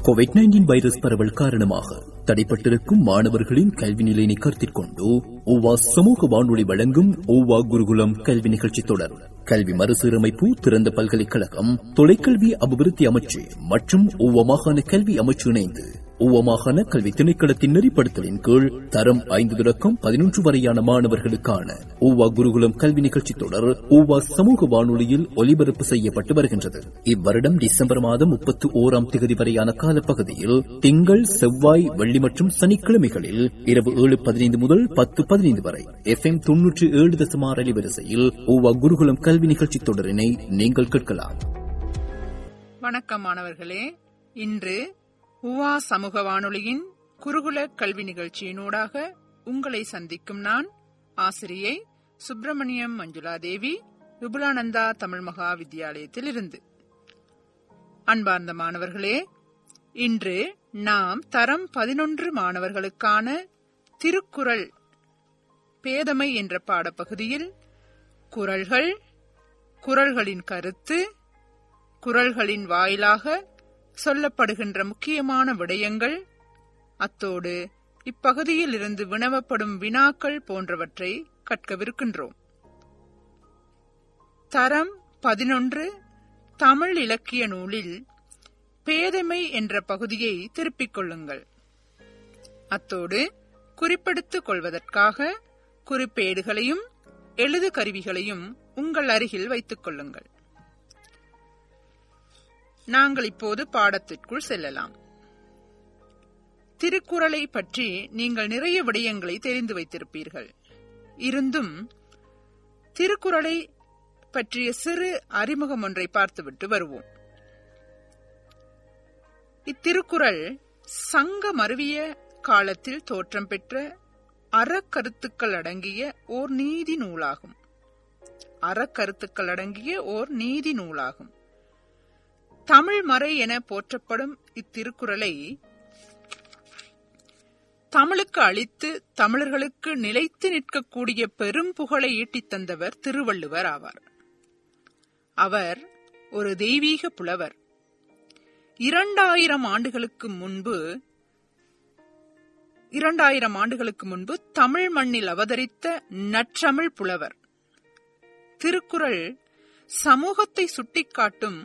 Covid nineteen virus பரவல் காரணமாக தடைப்பட்டிருக்கும் மாணவர்களின் கல்வி நிலையினை கருத்தில் கொண்டு ஓவா சமூக வானொலி வழங்கும் ஓவா குருகுலம் கல்வி நிகழ்ச்சி தொடர் கல்வி மறுசீரமைப்பு திறந்த பல்கலைக்கழகம் தொலைக்கல்வி அபிவிருத்தி அமைச்சு மற்றும் ஓவா மாகாண கல்வி அமைச்சு இணைந்து ஓவா மாகாண கல்வி திணைக்களத்தின் நெறிப்படுத்தலின் கீழ் தரம் ஐந்து தொடக்கம் பதினொன்று வரையான மாணவர்களுக்கான ஓவா குருகுலம் கல்வி நிகழ்ச்சி தொடர் ஓவா சமூக வானொலியில் ஒலிபரப்பு செய்யப்பட்டு வருகின்றது இவ்வருடம் டிசம்பர் மாதம் முப்பத்தி ஓராம் தேதி வரையான காலப்பகுதியில் திங்கள் செவ்வாய் வெள்ளி மற்றும் சனிக்கிழமைகளில் இரவு ஏழு பதினைந்து முதல் பத்து பதினைந்து வரை எஃப் எம் தொன்னூற்றி ஏழு தசமார் அலைவரிசையில் ஓவா குருகுலம் கல்வி நிகழ்ச்சி தொடரினை நீங்கள் கேட்கலாம் வணக்கம் மாணவர்களே இன்று உவா சமூக வானொலியின் குருகுல கல்வி நிகழ்ச்சியினூடாக உங்களை சந்திக்கும் நான் ஆசிரியை சுப்பிரமணியம் மஞ்சுளா தேவி விபுலானந்தா தமிழ் மகா வித்தியாலயத்தில் இருந்து அன்பார்ந்த மாணவர்களே இன்று நாம் தரம் பதினொன்று மாணவர்களுக்கான திருக்குறள் பேதமை என்ற பாடப்பகுதியில் குறள்கள் குறள்களின் கருத்து குறள்களின் வாயிலாக சொல்லப்படுகின்ற முக்கியமான விடயங்கள் அத்தோடு இப்பகுதியில் இருந்து வினவப்படும் வினாக்கள் போன்றவற்றை கற்கவிருக்கின்றோம் தரம் பதினொன்று தமிழ் இலக்கிய நூலில் பேதமை என்ற பகுதியை திருப்பிக் கொள்ளுங்கள் அத்தோடு குறிப்பெடுத்துக் கொள்வதற்காக குறிப்பேடுகளையும் எழுது கருவிகளையும் உங்கள் அருகில் வைத்துக் கொள்ளுங்கள் நாங்கள் இப்போது பாடத்திற்குள் செல்லலாம் திருக்குறளை பற்றி நீங்கள் நிறைய விடயங்களை தெரிந்து வைத்திருப்பீர்கள் இருந்தும் திருக்குறளை பற்றிய சிறு அறிமுகம் ஒன்றை பார்த்துவிட்டு வருவோம் இத்திருக்குறள் சங்க மருவிய காலத்தில் தோற்றம் பெற்ற அறக்கருத்துக்கள் அடங்கிய ஓர் நீதி நூலாகும் அறக்கருத்துக்கள் அடங்கிய ஓர் நீதி நூலாகும் தமிழ் மறை என போற்றப்படும் இத்திருக்குறளை தமிழுக்கு அளித்து தமிழர்களுக்கு நிலைத்து நிற்கக்கூடிய பெரும் புகழை ஈட்டித் தந்தவர் திருவள்ளுவர் ஆவார் அவர் ஒரு தெய்வீக புலவர் இரண்டாயிரம் ஆண்டுகளுக்கு முன்பு இரண்டாயிரம் ஆண்டுகளுக்கு முன்பு தமிழ் மண்ணில் அவதரித்த நற்றமிழ் புலவர் திருக்குறள் சமூகத்தை சுட்டிக்காட்டும்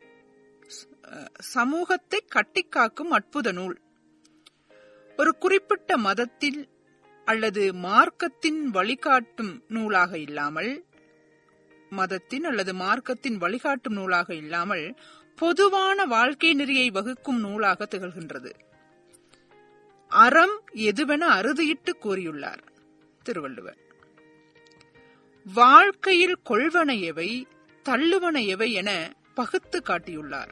சமூகத்தை கட்டிக்காக்கும் அற்புத நூல் ஒரு குறிப்பிட்ட மதத்தில் அல்லது மார்க்கத்தின் வழிகாட்டும் நூலாக இல்லாமல் மதத்தின் அல்லது மார்க்கத்தின் வழிகாட்டும் நூலாக இல்லாமல் பொதுவான வாழ்க்கை நெறியை வகுக்கும் நூலாக திகழ்கின்றது அறம் எதுவென அறுதியிட்டு கூறியுள்ளார் திருவள்ளுவர் வாழ்க்கையில் கொள்வன எவை தள்ளுவன எவை என பகுத்து காட்டியுள்ளார்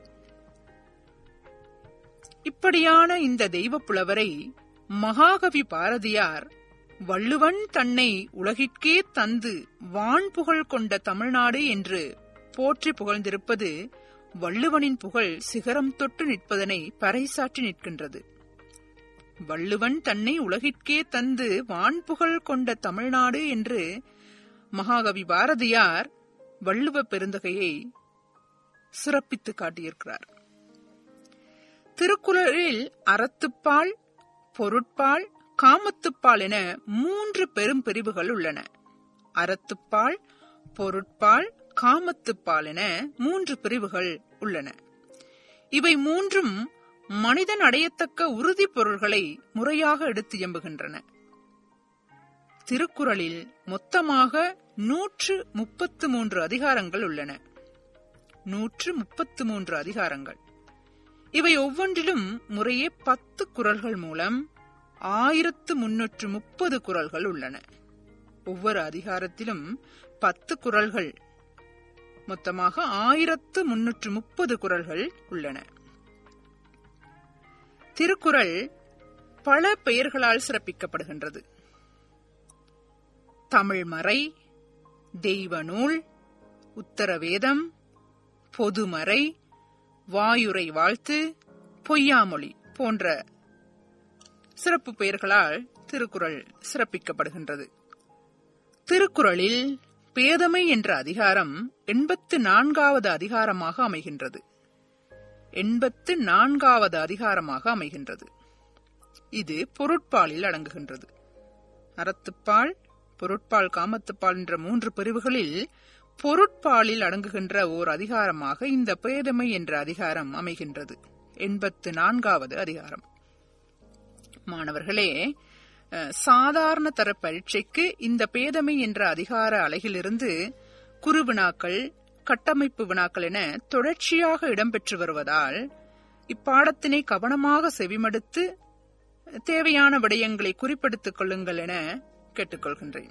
இப்படியான இந்த தெய்வ புலவரை மகாகவி பாரதியார் வள்ளுவன் தன்னை உலகிற்கே தந்து வான் புகழ் கொண்ட தமிழ்நாடு என்று போற்றி புகழ்ந்திருப்பது வள்ளுவனின் புகழ் சிகரம் தொட்டு நிற்பதனை பறைசாற்றி நிற்கின்றது வள்ளுவன் தன்னை உலகிற்கே தந்து வான் புகழ் கொண்ட தமிழ்நாடு என்று மகாகவி பாரதியார் வள்ளுவ பெருந்தகையை சிறப்பித்து காட்டியிருக்கிறார் திருக்குறளில் அறத்துப்பால் பொருட்பால் காமத்துப்பால் என மூன்று பெரும் பிரிவுகள் உள்ளன அறத்துப்பால் பொருட்பால் காமத்துப்பால் என மூன்று பிரிவுகள் உள்ளன இவை மூன்றும் மனிதன் அடையத்தக்க உறுதி பொருள்களை முறையாக எடுத்து எம்புகின்றன திருக்குறளில் மொத்தமாக நூற்று முப்பத்து மூன்று அதிகாரங்கள் உள்ளன நூற்று முப்பத்து மூன்று அதிகாரங்கள் இவை ஒவ்வொன்றிலும் முறையே பத்து குரல்கள் மூலம் ஆயிரத்து முன்னூற்று முப்பது குரல்கள் உள்ளன ஒவ்வொரு அதிகாரத்திலும் பத்து குரல்கள் மொத்தமாக ஆயிரத்து முன்னூற்று முப்பது குரல்கள் உள்ளன திருக்குறள் பல பெயர்களால் சிறப்பிக்கப்படுகின்றது தமிழ்மறை தெய்வ நூல் உத்தரவேதம் பொதுமறை வாயுரை வாழ்த்து பொய்யாமொழி போன்ற சிறப்பு பெயர்களால் திருக்குறள் சிறப்பிக்கப்படுகின்றது திருக்குறளில் பேதமை என்ற அதிகாரம் எண்பத்து நான்காவது அதிகாரமாக அமைகின்றது எண்பத்து நான்காவது அதிகாரமாக அமைகின்றது இது பொருட்பாலில் அடங்குகின்றது அறத்துப்பால் பொருட்பால் காமத்துப்பால் என்ற மூன்று பிரிவுகளில் பொருட்பாலில் அடங்குகின்ற ஓர் அதிகாரமாக இந்த பேதமை என்ற அதிகாரம் அமைகின்றது எண்பத்து நான்காவது அதிகாரம் மாணவர்களே அஹ், சாதாரண தர பரீட்சைக்கு இந்த பேதமை என்ற அதிகார அலகிலிருந்து குறுவினாக்கள் கட்டமைப்பு வினாக்கள் என தொடர்ச்சியாக இடம்பெற்று வருவதால் இப்பாடத்தினை கவனமாக செவிமடுத்து தேவையான விடயங்களை குறிப்பெடுத்துக் கொள்ளுங்கள் என கேட்டுக்கொள்கின்றேன்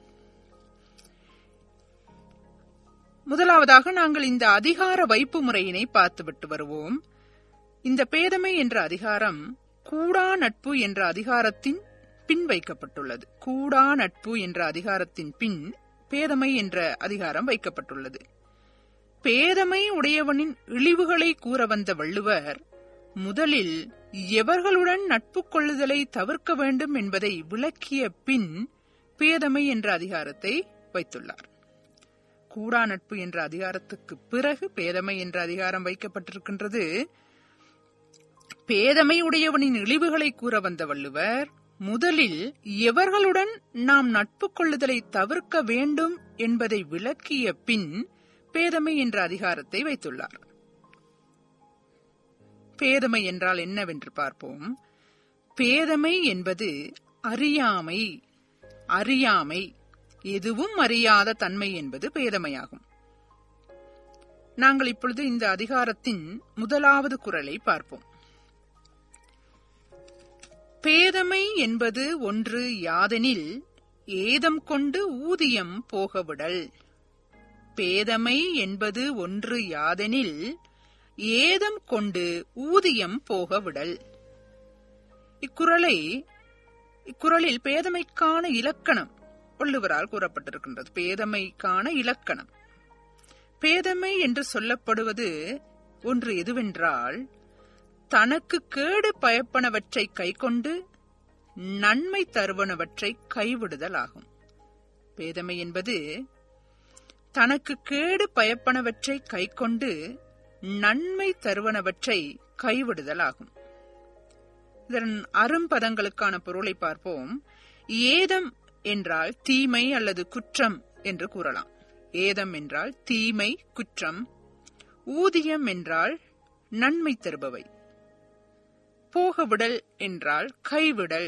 முதலாவதாக நாங்கள் இந்த அதிகார வைப்பு முறையினை பார்த்துவிட்டு வருவோம் இந்த பேதமை என்ற அதிகாரம் கூடா நட்பு என்ற அதிகாரத்தின் பின் வைக்கப்பட்டுள்ளது கூடா நட்பு என்ற அதிகாரத்தின் பின் பேதமை என்ற அதிகாரம் வைக்கப்பட்டுள்ளது பேதமை உடையவனின் இழிவுகளை கூற வந்த வள்ளுவர் முதலில் எவர்களுடன் நட்பு கொள்ளுதலை தவிர்க்க வேண்டும் என்பதை விளக்கிய பின் பேதமை என்ற அதிகாரத்தை வைத்துள்ளார் கூடா நட்பு என்ற அதிகாரத்துக்கு பிறகு பேதமை என்ற அதிகாரம் வைக்கப்பட்டிருக்கின்றது பேதமை உடையவனின் இழிவுகளை கூற வந்த வள்ளுவர் முதலில் எவர்களுடன் நாம் நட்பு கொள்ளுதலை தவிர்க்க வேண்டும் என்பதை விளக்கிய பின் பேதமை என்ற அதிகாரத்தை வைத்துள்ளார் பேதமை என்றால் என்னவென்று பார்ப்போம் பேதமை என்பது அறியாமை அறியாமை எதுவும் அறியாத தன்மை என்பது பேதமையாகும் நாங்கள் இப்பொழுது இந்த அதிகாரத்தின் முதலாவது குரலை பார்ப்போம் பேதமை என்பது ஒன்று யாதெனில் ஏதம் கொண்டு ஊதியம் போகவிடல் பேதமை என்பது ஒன்று யாதெனில் ஏதம் கொண்டு ஊதியம் போகவிடல் இக்குறளை இக்குறளில் பேதமைக்கான இலக்கணம் வள்ளுவரால் கூறப்பட்டிருக்கின்றது பேதமைக்கான இலக்கணம் பேதமை என்று சொல்லப்படுவது ஒன்று எதுவென்றால் தனக்கு கேடு பயப்பனவற்றை கைக்கொண்டு நன்மை தருவனவற்றை கைவிடுதல் ஆகும் பேதமை என்பது தனக்கு கேடு பயப்பனவற்றை கைக்கொண்டு நன்மை தருவனவற்றை கைவிடுதல் ஆகும் இதன் அரும்பதங்களுக்கான பொருளை பார்ப்போம் ஏதம் என்றால் தீமை அல்லது குற்றம் என்று கூறலாம் ஏதம் என்றால் தீமை குற்றம் ஊதியம் என்றால் நன்மை தருபவை போகவிடல் என்றால் கைவிடல்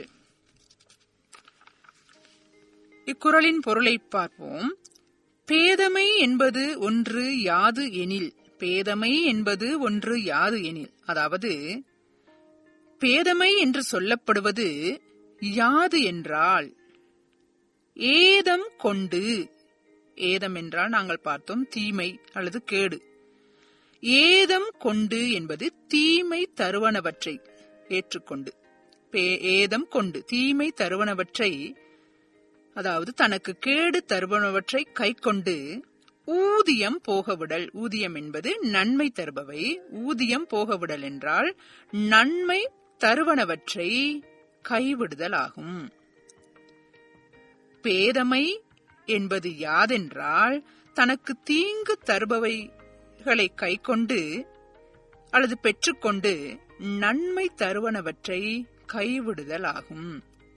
இக்குறளின் பொருளை பார்ப்போம் பேதமை என்பது ஒன்று யாது எனில் பேதமை என்பது ஒன்று யாது எனில் அதாவது பேதமை என்று சொல்லப்படுவது யாது என்றால் ஏதம் கொண்டு ஏதம் என்றால் நாங்கள் பார்த்தோம் தீமை அல்லது கேடு ஏதம் கொண்டு என்பது தீமை தருவனவற்றை ஏற்றுக்கொண்டு பே- ஏதம் கொண்டு தீமை தருவனவற்றை அதாவது தனக்கு கேடு தருவனவற்றை கைக்கொண்டு ஊதியம் போகவிடல் ஊதியம் என்பது நன்மை தருபவை ஊதியம் போகவிடல் என்றால் நன்மை தருவனவற்றை கைவிடுதல் ஆகும் பேதமை என்பது யாதென்றால் தனக்கு தீங்கு தருபவைகளை கைக்கொண்டு அல்லது பெற்றுக்கொண்டு நன்மை தருவனவற்றை கைவிடுதல் ஆகும்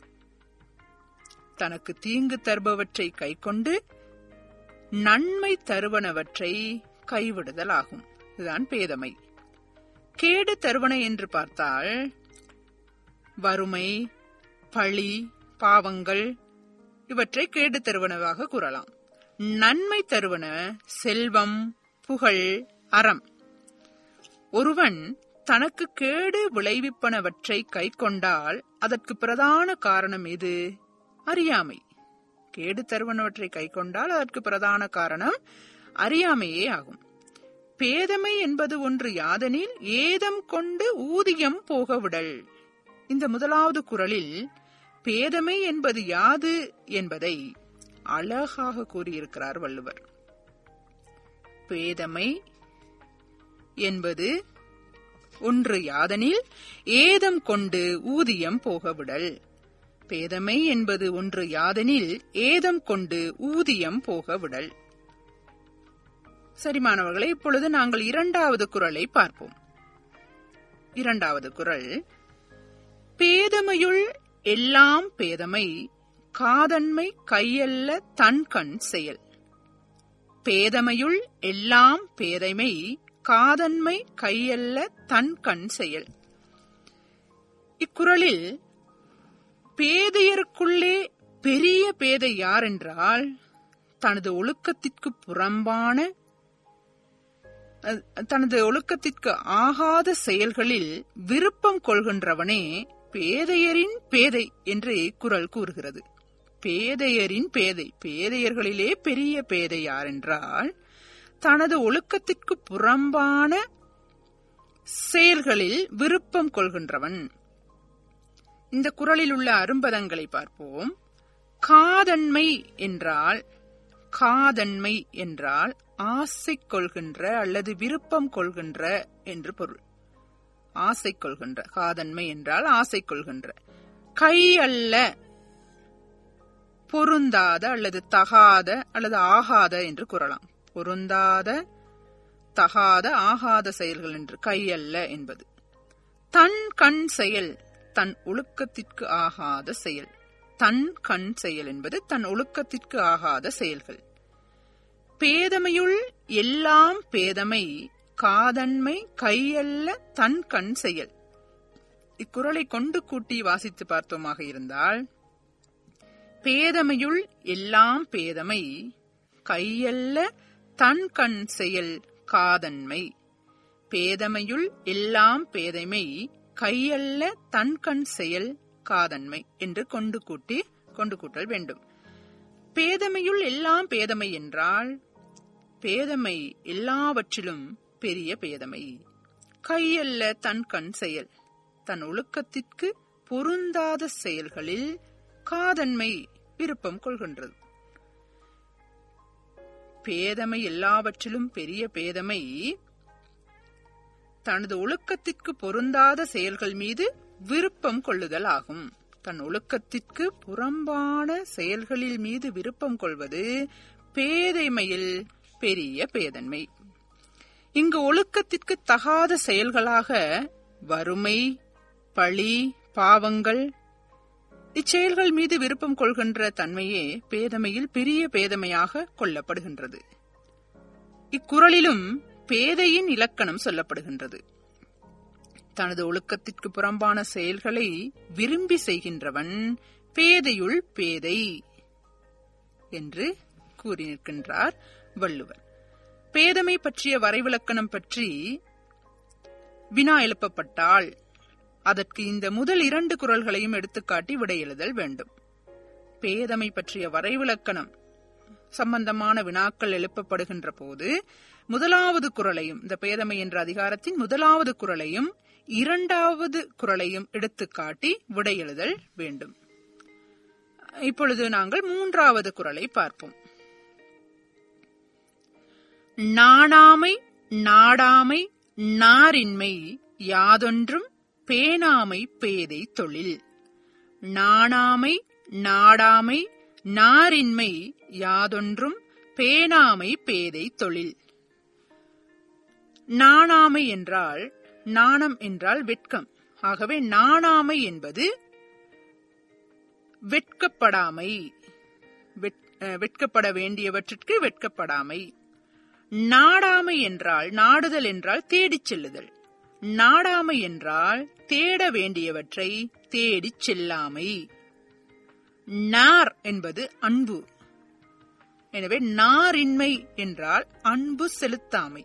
தனக்கு தீங்கு தருபவற்றை கைக்கொண்டு நன்மை தருவனவற்றை கைவிடுதல் ஆகும் இதுதான் பேதமை கேடு தருவன என்று பார்த்தால் வறுமை பழி பாவங்கள் இவற்றை கேடு தருவனவாக கூறலாம் நன்மை தருவன செல்வம் புகழ் அறம் ஒருவன் தனக்கு கேடு விளைவிப்பனவற்றை கைக்கொண்டால் அதற்கு பிரதான காரணம் எது அறியாமை கேடு தருவனவற்றை கைக்கொண்டால் அதற்கு பிரதான காரணம் அறியாமையே ஆகும் பேதமை என்பது ஒன்று யாதெனில் ஏதம் கொண்டு ஊதியம் போகவிடல் இந்த முதலாவது குறளில் பேதமை என்பது யாது என்பதை அழகாக கூறியிருக்கிறார் வள்ளுவர் பேதமை என்பது ஒன்று யாதெனில் ஏதம் கொண்டு ஊதியம் போகவிடல் பேதமை என்பது ஒன்று யாதெனில் ஏதம் கொண்டு ஊதியம் போகவிடல் சரி மாணவர்களே இப்பொழுது நாங்கள் இரண்டாவது குறளை பார்ப்போம் இரண்டாவது குரல் பேதமையுள் எல்லாம் பேதமை காதன்மை கையல்ல தன் கண் செயல் பேதமையுள் எல்லாம் பேதைமை காதன்மை கையல்ல தன் கண் செயல் இக்குறளில் பேதையருக்குள்ளே பெரிய பேதை யார் என்றால் தனது ஒழுக்கத்திற்கு புறம்பான தனது ஒழுக்கத்திற்கு ஆகாத செயல்களில் விருப்பம் கொள்கின்றவனே பேதையரின் பேதை என்று குரல் கூறுகிறது பேதையரின் பேதை பேதையர்களிலே பெரிய பேதை யார் என்றால் தனது ஒழுக்கத்திற்கு புறம்பான செயல்களில் விருப்பம் கொள்கின்றவன் இந்த குரலில் உள்ள அரும்பதங்களை பார்ப்போம் காதன்மை என்றால் காதன்மை என்றால் ஆசை கொள்கின்ற அல்லது விருப்பம் கொள்கின்ற என்று பொருள் ஆசை கொள்கின்ற காதன்மை என்றால் ஆசை கொள்கின்ற கை அல்ல பொருந்தாத அல்லது தகாத அல்லது ஆகாத என்று கூறலாம் பொருந்தாத தகாத ஆகாத செயல்கள் என்று கை அல்ல என்பது தன் கண் செயல் தன் ஒழுக்கத்திற்கு ஆகாத செயல் தன் கண் செயல் என்பது தன் ஒழுக்கத்திற்கு ஆகாத செயல்கள் பேதமையுள் எல்லாம் பேதமை காதன்மை கையல்ல தன் கண் செயல் இக்குறளை கொண்டு கூட்டி வாசித்து பார்த்தோமாக இருந்தால் பேதமையுள் எல்லாம் பேதமை கையல்ல தன் கண் செயல் காதன்மை பேதமையுள் எல்லாம் பேதைமை கையல்ல தன் கண் செயல் காதன்மை என்று கொண்டு கூட்டி கொண்டு கூட்டல் வேண்டும் பேதமையுள் எல்லாம் பேதமை என்றால் பேதமை எல்லாவற்றிலும் பெரிய பேதமை கையல்ல தன் கண் செயல் தன் ஒழுக்கத்திற்கு பொருந்தாத செயல்களில் காதன்மை விருப்பம் கொள்கின்றது பேதமை எல்லாவற்றிலும் பெரிய பேதமை தனது ஒழுக்கத்திற்கு பொருந்தாத செயல்கள் மீது விருப்பம் கொள்ளுதல் ஆகும் தன் ஒழுக்கத்திற்கு புறம்பான செயல்களில் மீது விருப்பம் கொள்வது பேதைமையில் பெரிய பேதன்மை இங்கு ஒழுக்கத்திற்கு தகாத செயல்களாக வறுமை பழி பாவங்கள் இச்செயல்கள் மீது விருப்பம் கொள்கின்ற தன்மையே பேதமையில் பெரிய பேதமையாக கொள்ளப்படுகின்றது இக்குறளிலும் பேதையின் இலக்கணம் சொல்லப்படுகின்றது தனது ஒழுக்கத்திற்கு புறம்பான செயல்களை விரும்பி செய்கின்றவன் பேதையுள் பேதை என்று கூறி நிற்கின்றார் வள்ளுவர் பேதமை பற்றிய வரைவிலக்கணம் பற்றி வினா எழுப்பப்பட்டால் அதற்கு இந்த முதல் இரண்டு குரல்களையும் எடுத்துக்காட்டி விடை எழுதல் வேண்டும் பேதமை பற்றிய வரைவிலக்கணம் சம்பந்தமான வினாக்கள் எழுப்பப்படுகின்ற போது முதலாவது குரலையும் இந்த பேதமை என்ற அதிகாரத்தின் முதலாவது குரலையும் இரண்டாவது குரலையும் எடுத்துக்காட்டி விடை எழுதல் வேண்டும் இப்பொழுது நாங்கள் மூன்றாவது குரலை பார்ப்போம் நாணாமை நாடாமை நாரின்மை யாதொன்றும் பேணாமை பேதை தொழில் நாணாமை நாடாமை நாரின்மை யாதொன்றும் பேணாமை பேதை தொழில் நாணாமை என்றால் நாணம் என்றால் வெட்கம் ஆகவே நாணாமை என்பது வெட்கப்படாமை வெட்கப்பட வேண்டியவற்றிற்கு வெட்கப்படாமை நாடாமை என்றால் நாடுதல் என்றால் தேடிச் செல்லுதல் நாடாமை என்றால் தேட வேண்டியவற்றை தேடிச் செல்லாமை நார் என்பது அன்பு எனவே நாரின்மை என்றால் அன்பு செலுத்தாமை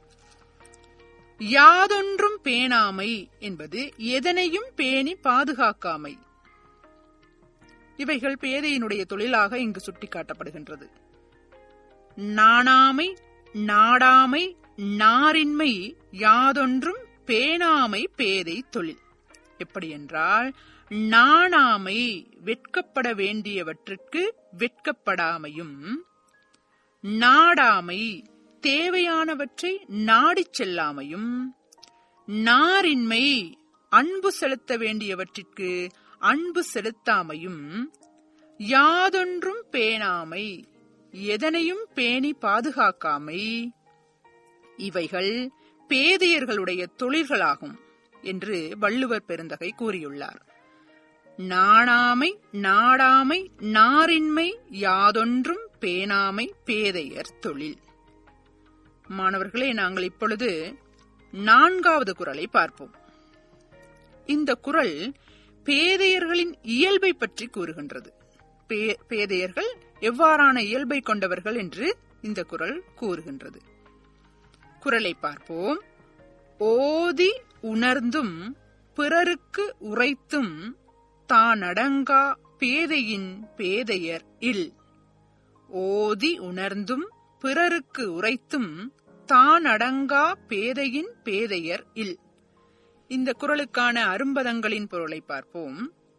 யாதொன்றும் பேணாமை என்பது எதனையும் பேணி பாதுகாக்காமை இவைகள் பேதையினுடைய தொழிலாக இங்கு சுட்டிக்காட்டப்படுகின்றது நாணாமை நாடாமை நாரின்மை யாதொன்றும் பேணாமை பேதை தொழில் எப்படி என்றால் நாணாமை வெட்கப்பட வேண்டியவற்றிற்கு வெட்கப்படாமையும் நாடாமை தேவையானவற்றை நாடிச் செல்லாமையும் நாரின்மை அன்பு செலுத்த வேண்டியவற்றிற்கு அன்பு செலுத்தாமையும் யாதொன்றும் பேணாமை எதனையும் பேணி பாதுகாக்காமை இவைகள் பேதையர்களுடைய தொழில்களாகும் என்று வள்ளுவர் பெருந்தகை கூறியுள்ளார் நாணாமை நாடாமை நாரின்மை யாதொன்றும் பேணாமை பேதையர் தொழில் மாணவர்களே நாங்கள் இப்பொழுது நான்காவது குரலை பார்ப்போம் இந்த குரல் பேதையர்களின் இயல்பை பற்றி கூறுகின்றது பேதையர்கள் எவ்வாறான இயல்பை கொண்டவர்கள் என்று இந்த குரல் கூறுகின்றது குரலை பார்ப்போம் ஓதி உணர்ந்தும் பிறருக்கு உரைத்தும் தானடங்கா பேதையின் பேதையர் இல் ஓதி உணர்ந்தும் பிறருக்கு உரைத்தும் தானடங்கா பேதையின் பேதையர் இல் இந்த குரலுக்கான அரும்பதங்களின் பொருளை பார்ப்போம்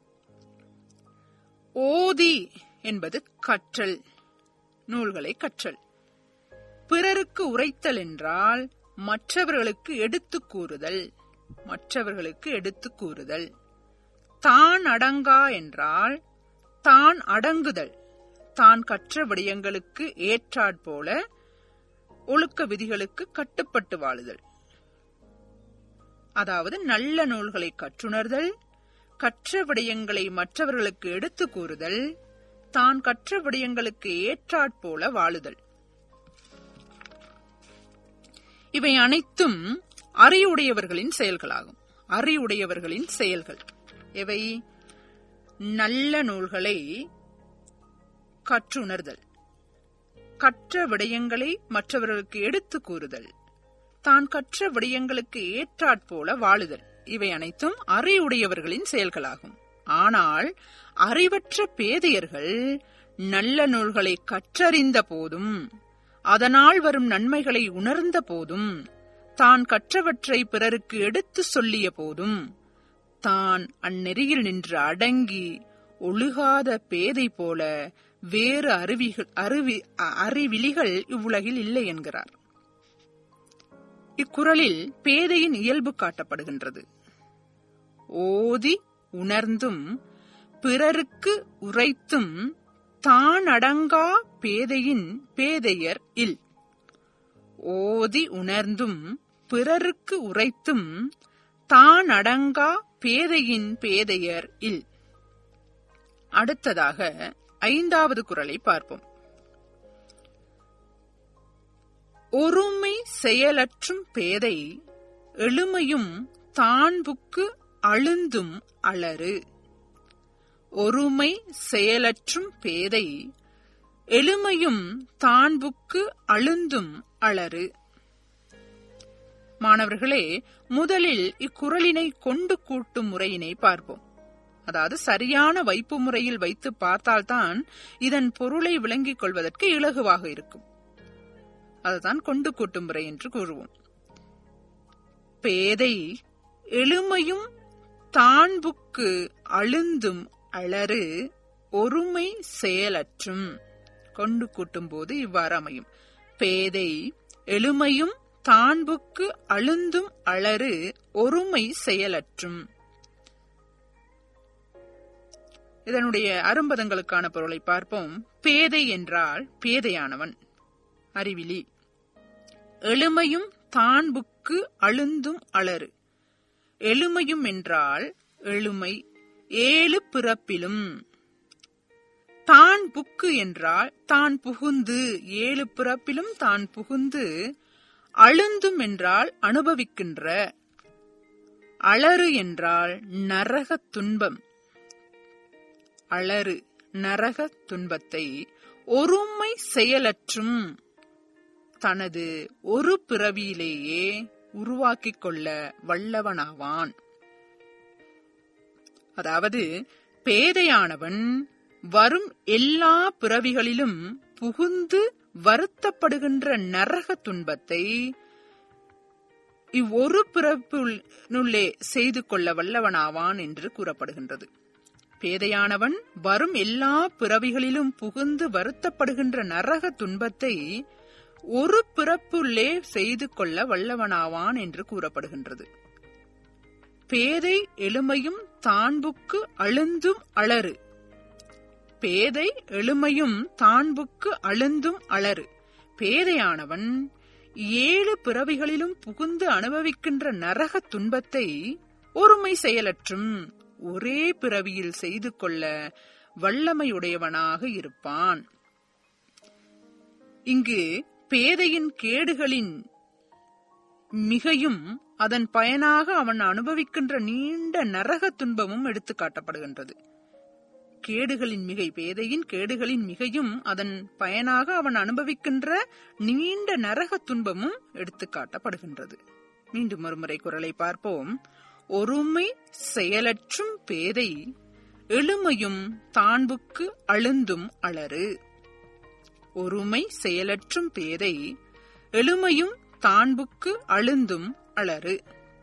ஓதி என்பது கற்றல் நூல்களை கற்றல் பிறருக்கு உரைத்தல் என்றால் மற்றவர்களுக்கு எடுத்துக் கூறுதல் மற்றவர்களுக்கு எடுத்துக் கூறுதல் தான் அடங்கா என்றால் தான் அடங்குதல் தான் கற்ற விடயங்களுக்கு ஏற்றாற்போல ஒழுக்க விதிகளுக்கு கட்டுப்பட்டு வாழுதல் அதாவது நல்ல நூல்களை கற்றுணர்தல் கற்ற விடயங்களை மற்றவர்களுக்கு எடுத்து கூறுதல் தான் கற்ற விடயங்களுக்கு ஏற்றாற்போல வாழுதல் இவை அனைத்தும் அறிவுடையவர்களின் செயல்களாகும் அறிவுடையவர்களின் செயல்கள் எவை நல்ல நூல்களை கற்றுணர்தல் கற்ற விடயங்களை மற்றவர்களுக்கு எடுத்து கூறுதல் தான் கற்ற விடயங்களுக்கு ஏற்றாற்போல வாழுதல் இவை அனைத்தும் அறிவுடையவர்களின் செயல்களாகும் ஆனால் அறிவற்ற பேதையர்கள் நல்ல நூல்களை கற்றறிந்த போதும் அதனால் வரும் நன்மைகளை உணர்ந்த போதும் தான் கற்றவற்றை பிறருக்கு எடுத்து சொல்லிய போதும் தான் அந்நெறியில் நின்று அடங்கி ஒழுகாத பேதை போல வேறு அருவிகள் அருவி அறிவிலிகள் இவ்வுலகில் இல்லை என்கிறார் இக்குறளில் பேதையின் இயல்பு காட்டப்படுகின்றது ஓதி உணர்ந்தும் பிறருக்கு உரைத்தும் தான் அடங்கா பேதையின் பேதையர் இல் ஓதி உணர்ந்தும் பிறருக்கு உரைத்தும் தான் அடங்கா பேதையின் பேதையர் இல் அடுத்ததாக ஐந்தாவது குரலை பார்ப்போம் ஒருமை செயலற்றும் பேதை எளிமையும் தான்புக்கு அழுந்தும் அலறு ஒருமை செயலற்றும் பேதை எளிமையும் தான்புக்கு அழுந்தும் அலறு மாணவர்களே முதலில் இக்குறளினை கொண்டு கூட்டும் முறையினை பார்ப்போம் அதாவது சரியான வைப்பு முறையில் வைத்து பார்த்தால்தான் இதன் பொருளை விளங்கிக் கொள்வதற்கு இலகுவாக இருக்கும் அதுதான் கொண்டு கூட்டும் முறை என்று கூறுவோம் பேதை எளிமையும் தான்புக்கு அழுந்தும் அலறு ஒருமை செயலற்றும் கொண்டு கூட்டும் போது இவ்வாறு அமையும் பேதை எளிமையும் தான்புக்கு அழுந்தும் அலறு ஒருமை செயலற்றும் இதனுடைய அரும்பதங்களுக்கான பொருளை பார்ப்போம் பேதை என்றால் பேதையானவன் அறிவிலி எளிமையும் தான்புக்கு அழுந்தும் அலறு எளிமையும் என்றால் எளிமை ஏழு பிறப்பிலும் தான் புக்கு என்றால் தான் புகுந்து ஏழு பிறப்பிலும் தான் புகுந்து அழுந்தும் என்றால் அனுபவிக்கின்ற அலறு என்றால் நரக துன்பம் அலறு நரக துன்பத்தை ஒருமை செயலற்றும் தனது ஒரு பிறவியிலேயே உருவாக்கிக் கொள்ள வல்லவனாவான் அதாவது பேதையானவன் வரும் எல்லா பிறவிகளிலும் புகுந்து வருத்தப்படுகின்ற நரக துன்பத்தை இவ்வொரு பிறப்புள்ளே செய்து கொள்ள வல்லவனாவான் என்று கூறப்படுகின்றது பேதையானவன் வரும் எல்லா பிறவிகளிலும் புகுந்து வருத்தப்படுகின்ற நரக துன்பத்தை ஒரு பிறப்புள்ளே செய்து கொள்ள வல்லவனாவான் என்று கூறப்படுகின்றது பேதை எளிமையும் தான்புக்கு அழுந்தும் அலறு பேதை எளிமையும் தான்புக்கு அழுந்தும் அலறு பேதையானவன் ஏழு பிறவிகளிலும் புகுந்து அனுபவிக்கின்ற நரக துன்பத்தை ஒருமை செயலற்றும் ஒரே பிறவியில் செய்து கொள்ள வல்லமையுடையவனாக இருப்பான் இங்கு பேதையின் கேடுகளின் மிகையும் அதன் பயனாக அவன் அனுபவிக்கின்ற நீண்ட நரக துன்பமும் எடுத்து காட்டப்படுகின்றது கேடுகளின் மிகை பேதையின் கேடுகளின் மிகையும் அதன் பயனாக அவன் அனுபவிக்கின்ற நீண்ட நரக துன்பமும் எடுத்து காட்டப்படுகின்றது மீண்டும் ஒருமுறை குரலை பார்ப்போம் ஒருமை செயலற்றும் பேதை எழுமையும் தான்புக்கு அழுந்தும் அலறு ஒருமை செயலற்றும் பேதை எழுமையும் தான்புக்கு அழுந்தும் அலறு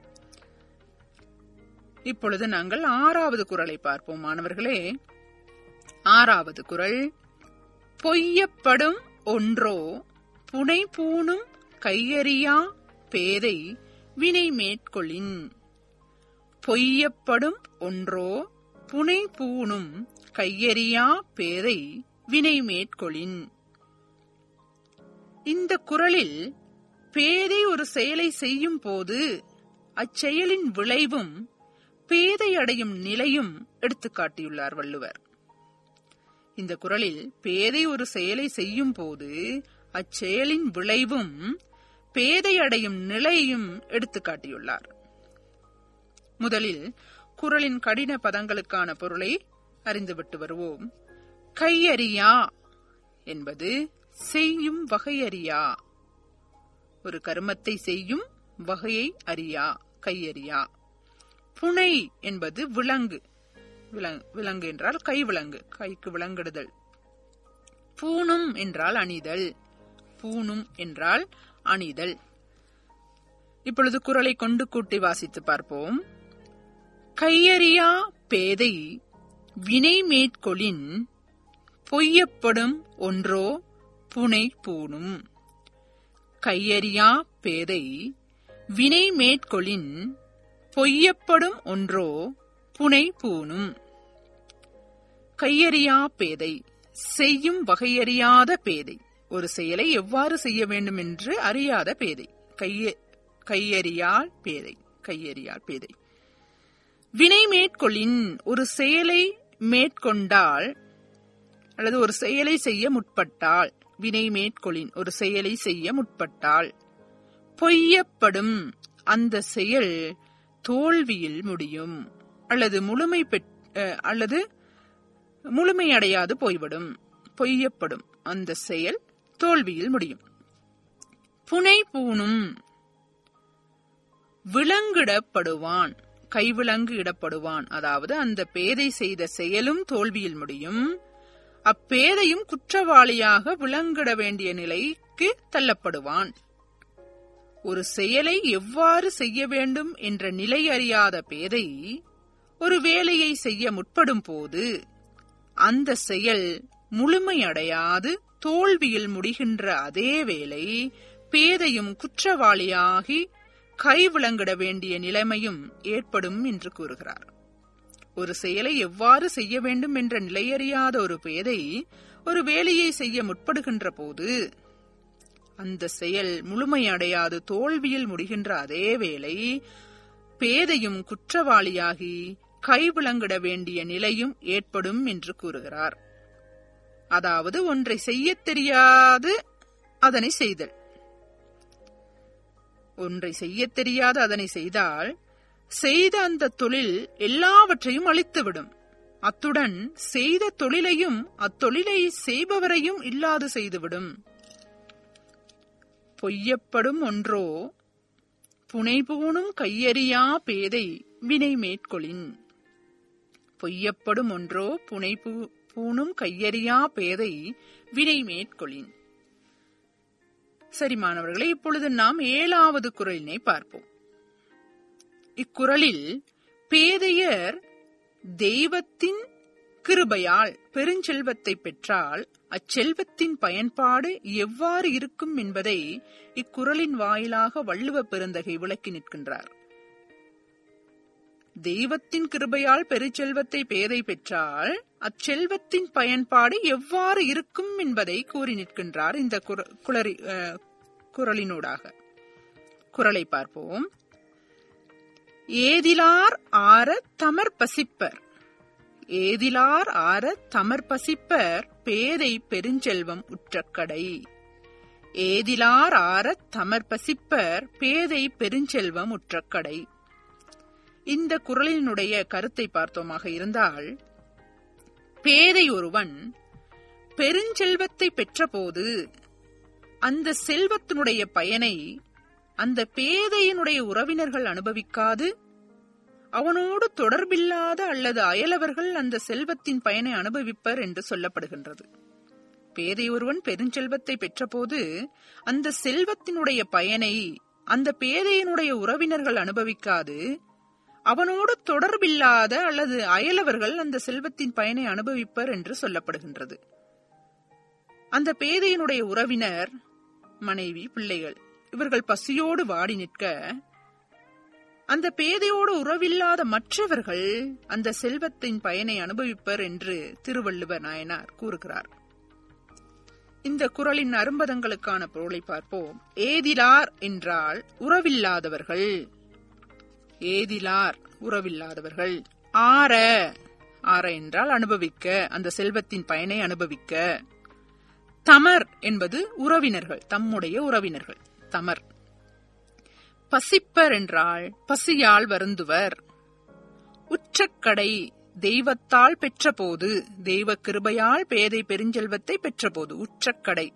இப்பொழுது நாங்கள் ஆறாவது குரலை பார்ப்போம் மாணவர்களே ஆறாவது குரல் பொய்யப்படும் ஒன்றோ புனை பூணும் கையறியா பேதை வினை மேற்கொள்ளின் பொய்யப்படும் ஒன்றோ புனை பூணும் கையறியா பேதை வினை மேற்கொள்ளின் இந்த குரலில் பேதை ஒரு செயலை செய்யும் போது அச்செயலின் விளைவும் பேதை அடையும் நிலையும் எடுத்துக்காட்டியுள்ளார் வள்ளுவர் இந்த குரலில் பேதை ஒரு செயலை செய்யும் போது அச்செயலின் விளைவும் பேதை அடையும் நிலையும் எடுத்துக்காட்டியுள்ளார் முதலில் குரலின் கடின பதங்களுக்கான பொருளை அறிந்துவிட்டு வருவோம் கையறியா என்பது செய்யும் வகையறியா ஒரு கருமத்தை செய்யும் வகையை அறியா கையறியா புனை என்பது விலங்கு விலங்கு என்றால் கை விலங்கு கைக்கு விலங்கிடுதல் பூணும் என்றால் அணிதல் பூணும் என்றால் அணிதல் இப்பொழுது குரலை கொண்டு கூட்டி வாசித்து பார்ப்போம் கையறியா பேதை வினை மேற்கொளின் பொய்யப்படும் ஒன்றோ புனை பூணும் கையறியா பேதை வினை மேற்கொளின் பொய்யப்படும் ஒன்றோ புனை பூணும் கையறியா பேதை செய்யும் வகையறியாத பேதை ஒரு செயலை எவ்வாறு செய்ய வேண்டும் என்று அறியாத பேதை கைய கையறியால் பேதை கையறியால் பேதை வினை மேற்கொள்ளின் ஒரு செயலை மேற்கொண்டால் அல்லது ஒரு செயலை செய்ய முற்பட்டால் வினை மேற்கொள்ளின் ஒரு செயலை செய்ய முற்பட்டால் பொய்யப்படும் அந்த செயல் தோல்வியில் முடியும் அல்லது முழுமை பெற் அல்லது முழுமையடையாது போய்விடும் பொய்யப்படும் அந்த செயல் தோல்வியில் முடியும் புனை பூணும் விலங்கிடப்படுவான் கைவிலங்கு இடப்படுவான் அதாவது அந்த பேதை செய்த செயலும் தோல்வியில் முடியும் அப்பேதையும் குற்றவாளியாக விலங்கிட வேண்டிய நிலைக்கு தள்ளப்படுவான் ஒரு செயலை எவ்வாறு செய்ய வேண்டும் என்ற நிலை அறியாத பேதை ஒரு வேலையை செய்ய முற்படும் போது அந்த செயல் முழுமையடையாது தோல்வியில் முடிகின்ற அதே வேளை பேதையும் குற்றவாளியாகி கைவிலங்கிட வேண்டிய நிலைமையும் ஏற்படும் என்று கூறுகிறார் ஒரு செயலை எவ்வாறு செய்ய வேண்டும் என்ற நிலையறியாத ஒரு பேதை ஒரு வேலையை செய்ய முற்படுகின்ற போது அந்த செயல் முழுமையடையாது தோல்வியில் முடிகின்ற அதே வேளை பேதையும் குற்றவாளியாகி கைவிலங்கிட வேண்டிய நிலையும் ஏற்படும் என்று கூறுகிறார் அதாவது ஒன்றை செய்ய தெரியாது அதனை செய்தல் ஒன்றை செய்ய தெரியாது அதனை செய்தால் செய்த அந்த தொழில் எல்லாவற்றையும் அழித்துவிடும் அத்துடன் செய்த தொழிலையும் அத்தொழிலை செய்பவரையும் இல்லாது செய்துவிடும் பொய்யப்படும் ஒன்றோ புனைபூணும் கையறியா பேதை வினை மேற்கொளின் பொய்யப்படும் ஒன்றோ புனை பூணும் கையறியா பேதை வினை மேற்கொளின் சரி மாணவர்களே இப்பொழுது நாம் ஏழாவது குரலினை பார்ப்போம் இக்குறளில் பேதையர் தெய்வத்தின் கிருபையால் பெருஞ்செல்வத்தை பெற்றால் அச்செல்வத்தின் பயன்பாடு எவ்வாறு இருக்கும் என்பதை இக்குறளின் வாயிலாக வள்ளுவ பெருந்தகை விளக்கி நிற்கின்றார் தெய்வத்தின் கிருபையால் பெருச்செல்வத்தை பேதை பெற்றால் அச்செல்வத்தின் பயன்பாடு எவ்வாறு இருக்கும் என்பதை கூறி நிற்கின்றார் இந்த குளறி குரலினூடாக குரலை பார்ப்போம் ஏதிலார் ஆர தமர் பசிப்பர் ஏதிலார் ஆர தமர் பசிப்பர் பேதை பெருஞ்செல்வம் உற்றக்கடை ஏதிலார் ஆர தமர் பசிப்பர் பேதை பெருஞ்செல்வம் உற்றக்கடை இந்த குரலினுடைய கருத்தை பார்த்தோமாக இருந்தால் பேதை ஒருவன் பெருஞ்செல்வத்தை பெற்றபோது அந்த செல்வத்தினுடைய பயனை அந்த பேதையினுடைய உறவினர்கள் அனுபவிக்காது அவனோடு தொடர்பில்லாத அல்லது அயலவர்கள் அந்த செல்வத்தின் பயனை அனுபவிப்பர் என்று சொல்லப்படுகின்றது பேதை ஒருவன் பெருஞ்செல்வத்தை பெற்றபோது அந்த செல்வத்தினுடைய பயனை அந்த பேதையினுடைய உறவினர்கள் அனுபவிக்காது அவனோடு தொடர்பில்லாத அல்லது அயலவர்கள் அந்த செல்வத்தின் பயனை அனுபவிப்பர் என்று சொல்லப்படுகின்றது அந்த பேதையினுடைய உறவினர் மனைவி பிள்ளைகள் இவர்கள் பசியோடு வாடி நிற்க அந்த பேதையோடு உறவில்லாத மற்றவர்கள் அந்த செல்வத்தின் பயனை அனுபவிப்பர் என்று திருவள்ளுவர் நாயனார் கூறுகிறார் இந்த குரலின் அரும்பதங்களுக்கான பொருளை பார்ப்போம் ஏதிலார் என்றால் உறவில்லாதவர்கள் ஏதிலார் உறவில்லாதவர்கள் ஆற ஆற என்றால் அனுபவிக்க அந்த செல்வத்தின் பயனை அனுபவிக்க தமர் என்பது உறவினர்கள் தம்முடைய உறவினர்கள் தமர் பசிப்பர் என்றால் பசியால் வருந்துவர் உற்றக்கடை தெய்வத்தால் பெற்றபோது தெய்வ கிருபையால் பேதை பெருஞ்செல்வத்தை பெற்றபோது உற்றக்கடை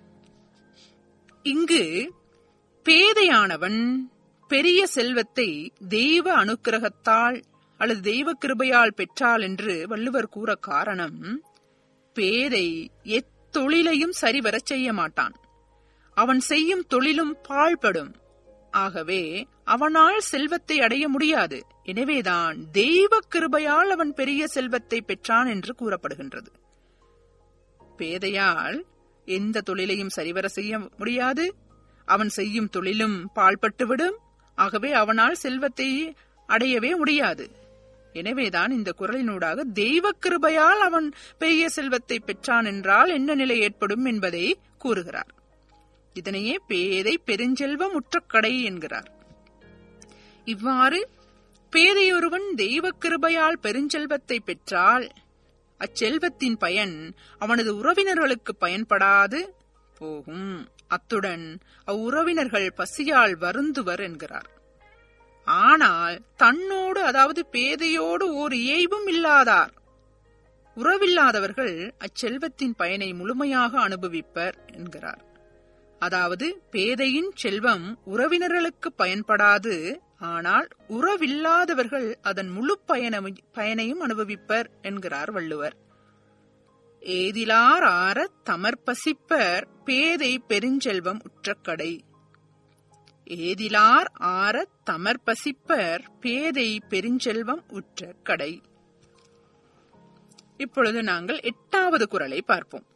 இங்கு பேதையானவன் பெரிய செல்வத்தை தெய்வ அனுக்கிரகத்தால் அல்லது தெய்வ கிருபையால் பெற்றால் என்று வள்ளுவர் கூற காரணம் பேதை எத்தொழிலையும் சரிவரச் செய்ய மாட்டான் அவன் செய்யும் தொழிலும் பாழ்படும் ஆகவே அவனால் செல்வத்தை அடைய முடியாது எனவேதான் தெய்வ கிருபையால் அவன் பெரிய செல்வத்தை பெற்றான் என்று கூறப்படுகின்றது பேதையால் எந்த தொழிலையும் சரிவர செய்ய முடியாது அவன் செய்யும் தொழிலும் பாழ்பட்டுவிடும் ஆகவே அவனால் செல்வத்தை அடையவே முடியாது எனவேதான் இந்த குரலினூடாக தெய்வ கிருபையால் அவன் பெரிய செல்வத்தை பெற்றான் என்றால் என்ன நிலை ஏற்படும் என்பதை கூறுகிறார் இதனையே பேதை பெருஞ்செல்வம் உற்றக்கடை என்கிறார் இவ்வாறு பேதையொருவன் தெய்வ கிருபையால் பெருஞ்செல்வத்தை பெற்றால் அச்செல்வத்தின் பயன் அவனது உறவினர்களுக்கு பயன்படாது போகும் அத்துடன் அவ்வுறவினர்கள் பசியால் வருந்துவர் என்கிறார் ஆனால் தன்னோடு அதாவது பேதையோடு ஓர் இயைவும் இல்லாதார் உறவில்லாதவர்கள் அச்செல்வத்தின் பயனை முழுமையாக அனுபவிப்பர் என்கிறார் அதாவது பேதையின் செல்வம் உறவினர்களுக்கு பயன்படாது ஆனால் உறவில்லாதவர்கள் அதன் முழு பயண பயனையும் அனுபவிப்பர் என்கிறார் வள்ளுவர் ஏதிலார் ஆற தமர்பசிப்பர் பேதை பெருஞ்செல்வம் உற்றக்கடை ஏதிலார் ஆற தமர்பசிப்பர் பேதை பெருஞ்செல்வம் உற்ற கடை இப்பொழுது நாங்கள் எட்டாவது குரலை பார்ப்போம்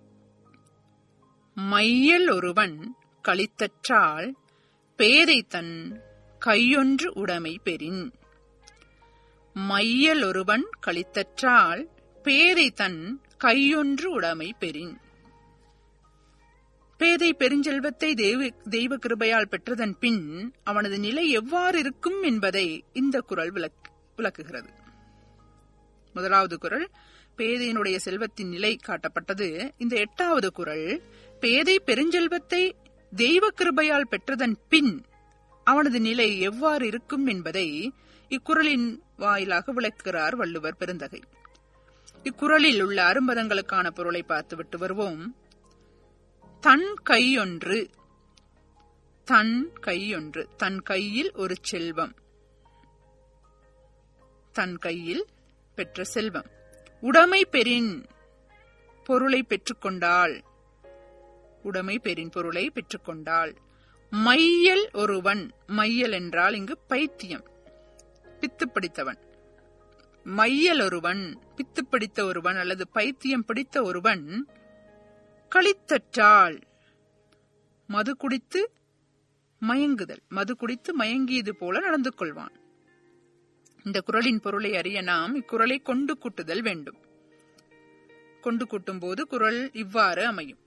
மையல் ஒருவன் களித்தற்றால் பேதை தன் கையொன்று உடைமை பெறின் மையல் ஒருவன் களித்தற்றால் பேதை தன் கையொன்று உடைமை பெறின் பேதை பெருஞ்செல்வத்தை தெய்வ தெய்வ கிருபையால் பெற்றதன் பின் அவனது நிலை எவ்வாறு இருக்கும் என்பதை இந்த குரல் விளக்குகிறது முதலாவது குரல் பேதையினுடைய செல்வத்தின் நிலை காட்டப்பட்டது இந்த எட்டாவது குரல் பேதை பெருஞ்செல்வத்தை தெய்வ கிருபையால் பெற்றதன் பின் அவனது நிலை எவ்வாறு இருக்கும் என்பதை இக்குறளின் வாயிலாக விளக்குகிறார் வள்ளுவர் பெருந்தகை இக்குறளில் உள்ள அரும்பதங்களுக்கான பொருளை பார்த்துவிட்டு வருவோம் தன் கையொன்று தன் கையொன்று தன் கையில் ஒரு செல்வம் தன் கையில் பெற்ற செல்வம் உடைமை பெறின் பொருளை பெற்றுக்கொண்டாள் உடைமை பெறின் பொருளை பெற்றுக்கொண்டாள் மையல் ஒருவன் மையல் என்றால் இங்கு பைத்தியம் பித்து பிடித்தவன் மையல் ஒருவன் பித்து பிடித்த ஒருவன் அல்லது பைத்தியம் பிடித்த ஒருவன் களித்தற்றால் மது குடித்து மயங்குதல் மது குடித்து மயங்கியது போல நடந்து கொள்வான் இந்த குரலின் பொருளை அறிய நாம் இக்குறளை கொண்டு கூட்டுதல் வேண்டும் கொண்டு கூட்டும் போது குரல் இவ்வாறு அமையும்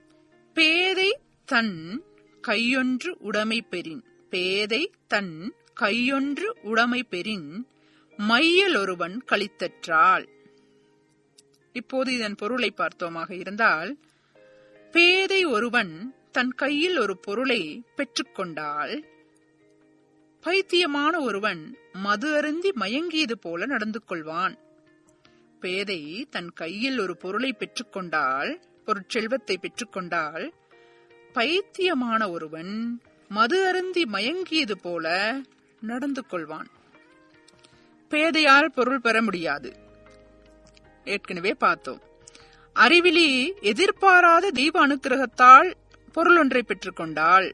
பேதை தன் கையொன்று உடைமை பெறின் பேதை தன் கையொன்று உடைமை பெறின் மையல் ஒருவன் கழித்தற்றால் இப்போது இதன் பொருளை பார்த்தோமாக இருந்தால் பேதை ஒருவன் தன் கையில் ஒரு பொருளை பெற்றுக்கொண்டால் பைத்தியமான ஒருவன் மது அருந்தி மயங்கியது போல நடந்து கொள்வான் பேதை தன் கையில் ஒரு பொருளை பெற்றுக்கொண்டால் பொருட்செல்வத்தை பெற்றுக்கொண்டால் பைத்தியமான ஒருவன் மது அருந்தி மயங்கியது போல நடந்து கொள்வான் பேதையால் பொருள் பெற முடியாது ஏற்கனவே பார்த்தோம் அறிவிலி எதிர்பாராத தெய்வ அனுக்கிரகத்தால் பொருள் ஒன்றை பெற்றுக்கொண்டால்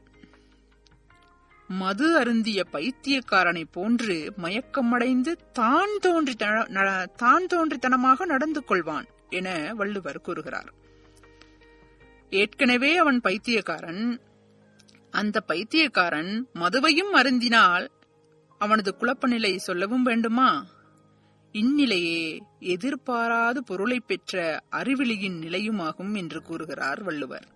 மது அருந்திய பைத்தியக்காரனை போன்று மயக்கமடைந்து தான் தோன்றி தான் தோன்றித்தனமாக நடந்து கொள்வான் என வள்ளுவர் கூறுகிறார் ஏற்கனவே அவன் பைத்தியக்காரன் அந்த பைத்தியக்காரன் மதுவையும் அருந்தினால் அவனது குழப்ப நிலை சொல்லவும் வேண்டுமா இந்நிலையே எதிர்பாராது பொருளை பெற்ற அறிவிலியின் நிலையுமாகும் என்று கூறுகிறார் வள்ளுவர்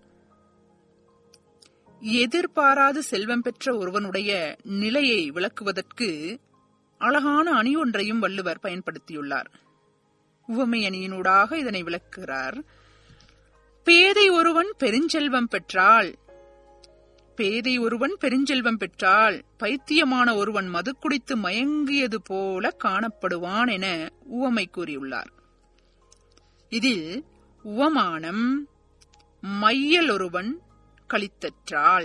எதிர்பாராது செல்வம் பெற்ற ஒருவனுடைய நிலையை விளக்குவதற்கு அழகான அணி ஒன்றையும் வள்ளுவர் பயன்படுத்தியுள்ளார் உவமை அணியினூடாக இதனை விளக்குகிறார் பேதை ஒருவன் பெருஞ்செல்வம் பெற்றால் பேதை ஒருவன் பெருஞ்செல்வம் பெற்றால் பைத்தியமான ஒருவன் மது குடித்து மயங்கியது போல காணப்படுவான் என உவமை கூறியுள்ளார் இதில் உவமானம் மையல் ஒருவன் கழித்தற்றால்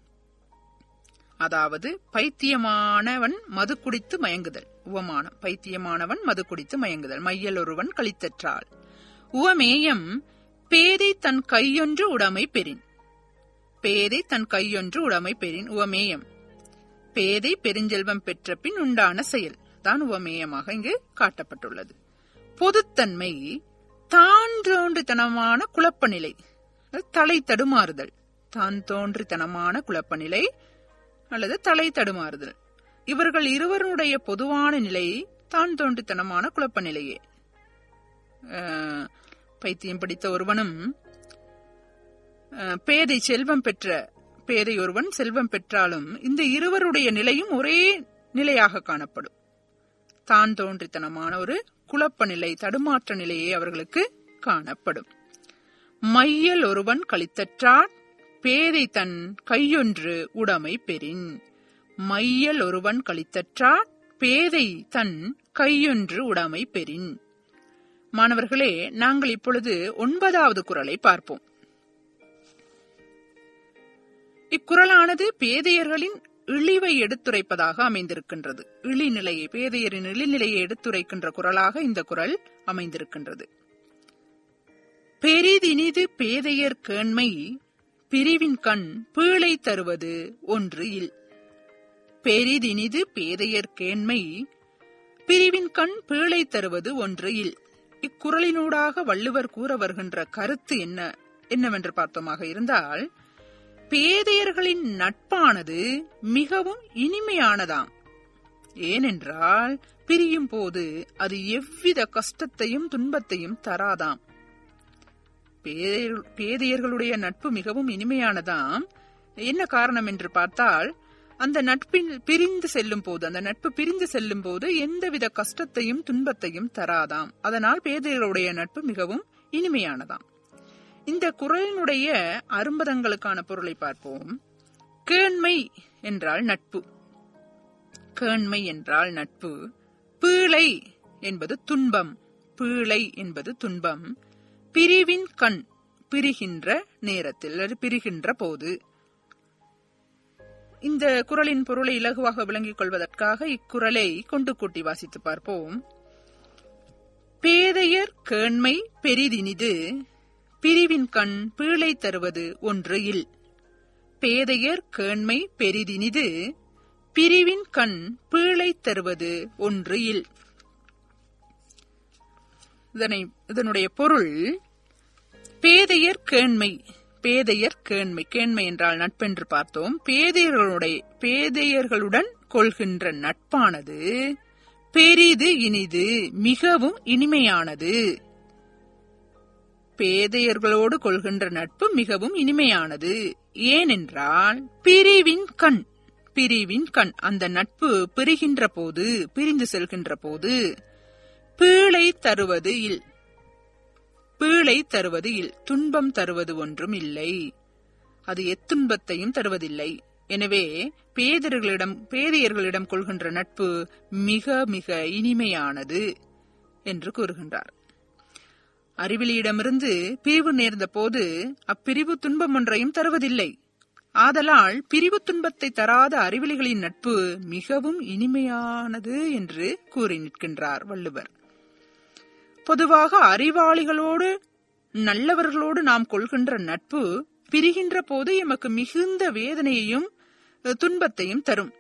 அதாவது பைத்தியமானவன் மது குடித்து மயங்குதல் உவமானம் பைத்தியமானவன் மது குடித்து மயங்குதல் மையல் ஒருவன் கழித்தற்றால் உவமேயம் பேதை தன் கையொன்று உடைமை பெறின் பேதை தன் கையொன்று உடைமை பெறின் உவமேயம் பேதை பெருஞ்செல்வம் பெற்ற பின் உண்டான செயல் தான் உவமேயமாக இங்கு காட்டப்பட்டுள்ளது பொதுத்தன்மை தான் தோன்றித்தனமான குழப்ப நிலை தலை தடுமாறுதல் தான் தோன்றித்தனமான குழப்ப நிலை அல்லது தலை தடுமாறுதல் இவர்கள் இருவருடைய பொதுவான நிலை தான் தோன்றித்தனமான குழப்ப நிலையே பைத்தியம் படித்த ஒருவனும் பேதை செல்வம் பெற்ற பேதை ஒருவன் செல்வம் பெற்றாலும் இந்த இருவருடைய நிலையும் ஒரே நிலையாக காணப்படும் தான் தோன்றித்தனமான ஒரு குழப்ப நிலை தடுமாற்ற நிலையே அவர்களுக்கு காணப்படும் மையல் ஒருவன் கழித்தற்றான் பேதை தன் கையொன்று உடைமை பெறின் மையல் ஒருவன் கழித்தற்றான் பேதை தன் கையொன்று உடைமை பெறின் மாணவர்களே நாங்கள் இப்பொழுது ஒன்பதாவது குரலை பார்ப்போம் இக்குறளானது பேதையர்களின் இழிவை எடுத்துரைப்பதாக அமைந்திருக்கின்றது இழிநிலையை பேதையரின் இழிநிலையை எடுத்துரைக்கின்ற குரலாக இந்த குரல் அமைந்திருக்கின்றது பெரிதினிது பேதையர் கேண்மை பிரிவின் கண் பீழை தருவது ஒன்று இல் பெரிதினிது பேதையர் கேண்மை பிரிவின் கண் பீழை தருவது ஒன்று இல் இக்குறளினூடாக வள்ளுவர் கூற வருகின்ற கருத்து என்ன என்னவென்று பார்த்தோமாக இருந்தால் பேதையர்களின் நட்பானது மிகவும் இனிமையானதாம் ஏனென்றால் பிரியும் போது அது எவ்வித கஷ்டத்தையும் துன்பத்தையும் தராதாம் பேதையர்களுடைய நட்பு மிகவும் இனிமையானதாம் என்ன காரணம் என்று பார்த்தால் அந்த நட்பில் பிரிந்து செல்லும் போது அந்த நட்பு பிரிந்து செல்லும் போது எந்தவித கஷ்டத்தையும் துன்பத்தையும் தராதாம் அதனால் பேதையர்களுடைய நட்பு மிகவும் இனிமையானதாம் இந்த குரலினுடைய அரும்பதங்களுக்கான பொருளை பார்ப்போம் கேண்மை என்றால் நட்பு கேண்மை என்றால் நட்பு பீழை என்பது துன்பம் பீழை என்பது துன்பம் பிரிவின் கண் பிரிகின்ற நேரத்தில் அல்லது பிரிகின்ற போது இந்த குரலின் பொருளை இலகுவாக விளங்கிக் கொள்வதற்காக இக்குறளை கொண்டு கூட்டி வாசித்து பார்ப்போம் பேதையர் கேண்மை பெரிதினிது பிரிவின் கண் பீழை தருவது ஒன்று இல் பேதையர் கேண்மை பெரிதினிது பிரிவின் கண் பீழை தருவது ஒன்று இல் இதனை இதனுடைய பொருள் பேதையர் கேண்மை பேதையர் கேண்மை கேண்மை என்றால் நட்பென்று பார்த்தோம் பேதையர்களுடைய பேதையர்களுடன் கொள்கின்ற நட்பானது பெரிது இனிது மிகவும் இனிமையானது பேதையர்களோடு கொள்கின்ற நட்பு மிகவும் இனிமையானது ஏனென்றால் பிரிவின் கண் பிரிவின் கண் அந்த நட்பு பிரிகின்ற போது பிரிந்து செல்கின்ற போது பீழை தருவது இல் பீழை தருவது இல் துன்பம் தருவது ஒன்றும் இல்லை அது எத்துன்பத்தையும் தருவதில்லை எனவே பேதர்களிடம் பேதையர்களிடம் கொள்கின்ற நட்பு மிக மிக இனிமையானது என்று கூறுகின்றார் அறிவிலியிடமிருந்து பிரிவு நேர்ந்த போது அப்பிரிவு துன்பம் ஒன்றையும் தருவதில்லை ஆதலால் பிரிவு துன்பத்தை தராத அறிவிலிகளின் நட்பு மிகவும் இனிமையானது என்று கூறி நிற்கின்றார் வள்ளுவர் பொதுவாக அறிவாளிகளோடு நல்லவர்களோடு நாம் கொள்கின்ற நட்பு பிரிகின்ற போது எமக்கு மிகுந்த வேதனையையும் துன்பத்தையும் தரும்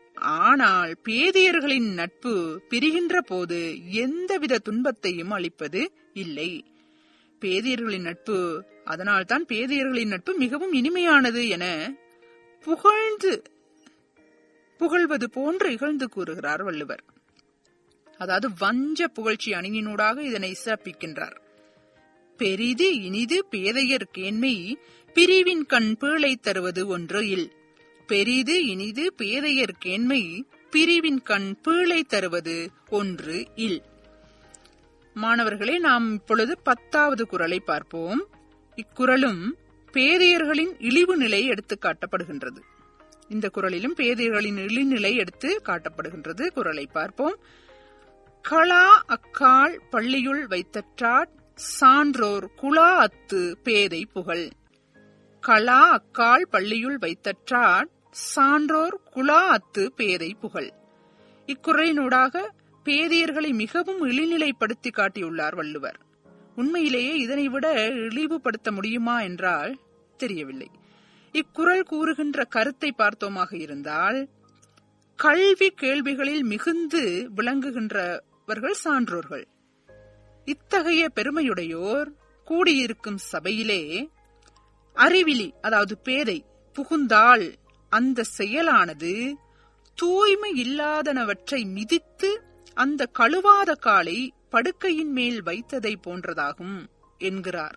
ஆனால் பேதியர்களின் நட்பு பிரிகின்ற போது எந்தவித துன்பத்தையும் அளிப்பது இல்லை பேதியர்களின் நட்பு அதனால்தான் பேதியர்களின் நட்பு மிகவும் இனிமையானது என புகழ்ந்து புகழ்வது போன்று இகழ்ந்து கூறுகிறார் வள்ளுவர் அதாவது வஞ்ச புகழ்ச்சி அணியினூடாக இதனை சிறப்பிக்கின்றார் பெரிது இனிது பேதையர் கேண்மை பிரிவின் கண் பீழை தருவது ஒன்று இல் பெரிது இனிது பேதையர் கேண்மை பிரிவின் கண் பீழை தருவது ஒன்று இல் மாணவர்களே நாம் இப்பொழுது பத்தாவது குரலை பார்ப்போம் இக்குறளும் பேதையர்களின் இழிவு நிலை எடுத்து காட்டப்படுகின்றது இந்த குரலிலும் பேதையர்களின் இழிநிலை எடுத்து காட்டப்படுகின்றது குரலை பார்ப்போம் களா அக்கால் பள்ளியுள் வைத்தற்றாட் சான்றோர் குலா அத்து பேதை புகழ் களா அக்கால் பள்ளியுள் வைத்தற்றாட் சான்றோர் குலா அத்து பேதை புகழ் இக்குறளினூடாக பேதையர்களை மிகவும் இழிநிலைப்படுத்தி காட்டியுள்ளார் வள்ளுவர் உண்மையிலேயே இதனை விட இழிவுபடுத்த முடியுமா என்றால் தெரியவில்லை இக்குறள் கூறுகின்ற கருத்தை பார்த்தோமாக இருந்தால் கல்வி கேள்விகளில் மிகுந்து விளங்குகின்றவர்கள் சான்றோர்கள் இத்தகைய பெருமையுடையோர் கூடியிருக்கும் சபையிலே அறிவிலி அதாவது பேதை புகுந்தால் அந்த செயலானது தூய்மை இல்லாதனவற்றை மிதித்து அந்த கழுவாத காலை படுக்கையின் மேல் வைத்ததை போன்றதாகும் என்கிறார்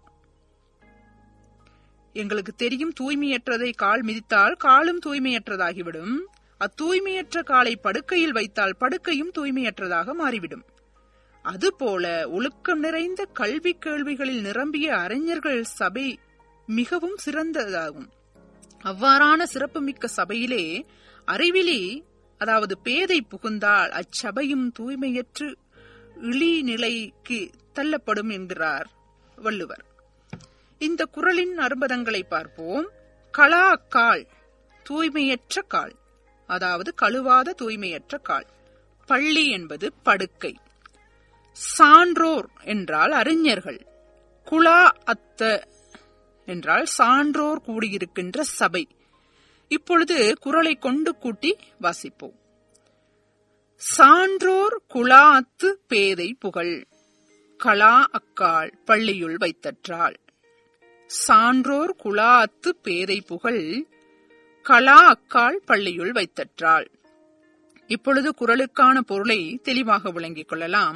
எங்களுக்கு தெரியும் தூய்மையற்றதை கால் மிதித்தால் காலும் தூய்மையற்றதாகிவிடும் அத்தூய்மையற்ற காலை படுக்கையில் வைத்தால் படுக்கையும் தூய்மையற்றதாக மாறிவிடும் அதுபோல ஒழுக்கம் நிறைந்த கல்வி கேள்விகளில் நிரம்பிய அறிஞர்கள் சபை மிகவும் சிறந்ததாகும் அவ்வாறான சிறப்புமிக்க சபையிலே அறிவிலி அதாவது பேதை புகுந்தால் அச்சபையும் தூய்மையற்று இழி நிலைக்கு தள்ளப்படும் என்கிறார் வள்ளுவர் இந்த குரலின் அரும்பதங்களை பார்ப்போம் களா கால் தூய்மையற்ற கால் அதாவது கழுவாத தூய்மையற்ற கால் பள்ளி என்பது படுக்கை சான்றோர் என்றால் அறிஞர்கள் குலா அத்த என்றால் சான்றோர் கூடியிருக்கின்ற சபை இப்பொழுது குரலை கொண்டு கூட்டி வாசிப்போம் சான்றோர் குலாத்து பேதை புகழ் களா அக்கால் பள்ளியுள் வைத்தற்றாள் சான்றோர் குலாத்து பேதை புகழ் களா அக்கால் பள்ளியுள் வைத்தற்றாள் இப்பொழுது குரலுக்கான பொருளை தெளிவாக விளங்கிக் கொள்ளலாம்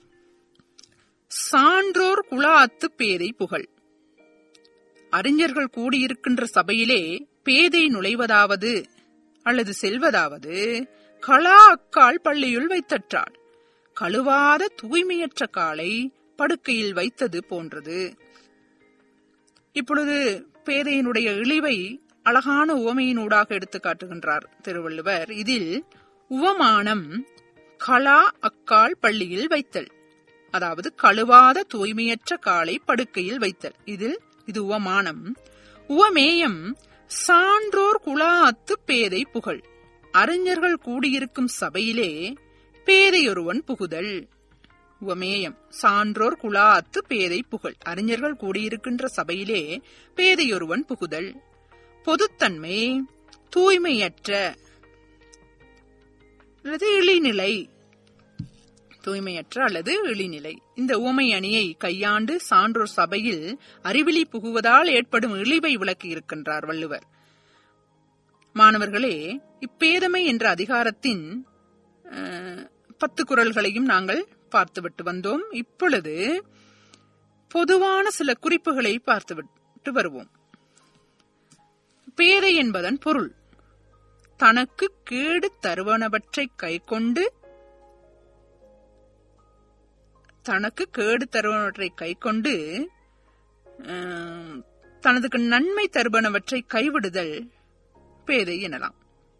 சான்றோர் குலாத்து பேதை புகழ் அறிஞர்கள் கூடியிருக்கின்ற சபையிலே பேதை நுழைவதாவது அல்லது செல்வதாவது களா அக்கால் பள்ளியுள் வைத்தற்றாள் கழுவாத தூய்மையற்ற காலை படுக்கையில் வைத்தது போன்றது இப்பொழுது பேதையினுடைய இழிவை அழகான உவமையினூடாக எடுத்து காட்டுகின்றார் திருவள்ளுவர் இதில் உவமானம் களா அக்கால் பள்ளியில் வைத்தல் அதாவது கழுவாத தூய்மையற்ற காலை படுக்கையில் வைத்தல் இதில் இது உவமானம் உவமேயம் சான்றோர் குலாத்து பேதை புகழ் அறிஞர்கள் கூடியிருக்கும் சபையிலே பேதையொருவன் புகுதல் உவமேயம் சான்றோர் குலாத்து பேதை புகழ் அறிஞர்கள் கூடியிருக்கின்ற சபையிலே பேதையொருவன் புகுதல் பொதுத்தன்மை தூய்மையற்ற அல்லது இழிநிலை தூய்மையற்ற அல்லது இழிநிலை இந்த உவமை அணியை கையாண்டு சான்றோர் சபையில் அறிவிலி புகுவதால் ஏற்படும் இழிவை விளக்கி இருக்கின்றார் வள்ளுவர் மாணவர்களே இப்பேதமை என்ற அதிகாரத்தின் பத்து குரல்களையும் நாங்கள் பார்த்துவிட்டு வந்தோம் இப்பொழுது பொதுவான சில குறிப்புகளை பார்த்துவிட்டு வருவோம் பேதை என்பதன் பொருள் தனக்கு கேடு தருவனவற்றை கைக்கொண்டு தனக்கு கேடு தருவனவற்றை கைக்கொண்டு ஆம், தனதுக்கு நன்மை தருவனவற்றை கைவிடுதல் பேதை எனலாம்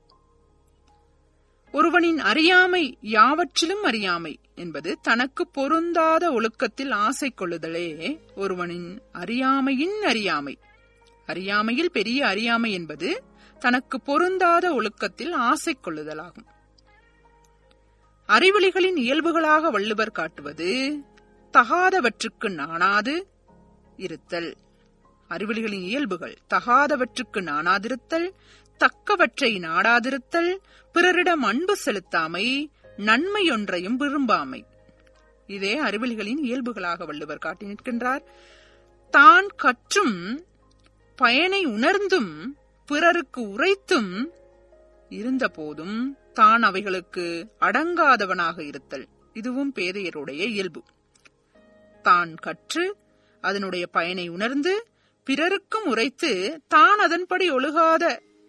ஒருவனின் அறியாமை யாவற்றிலும் அறியாமை என்பது தனக்கு பொருந்தாத ஒழுக்கத்தில் ஆசை கொள்ளுதலே ஒருவனின் அறியாமையின் அறியாமை அறியாமையில் பெரிய அறியாமை என்பது தனக்கு பொருந்தாத ஒழுக்கத்தில் ஆசை கொள்ளுதலாகும் அறிவொளிகளின் இயல்புகளாக வள்ளுவர் காட்டுவது தகாதவற்றுக்கு நாணாது இருத்தல் அறிவொளிகளின் இயல்புகள் தகாதவற்றுக்கு நாணாதிருத்தல் தக்கவற்றை நாடாதிருத்தல் பிறரிடம் அன்பு செலுத்தாமை நன்மையொன்றையும் விரும்பாமை இதே அறிவொளிகளின் இயல்புகளாக வள்ளுவர் காட்டி நிற்கின்றார் தான் கற்றும் பயனை உணர்ந்தும் பிறருக்கு உரைத்தும் இருந்த போதும் தான் அவைகளுக்கு அடங்காதவனாக இருத்தல் இதுவும் பேதையருடைய இயல்பு தான் கற்று அதனுடைய பயனை உணர்ந்து பிறருக்கும் உரைத்து தான் அதன்படி ஒழுகாத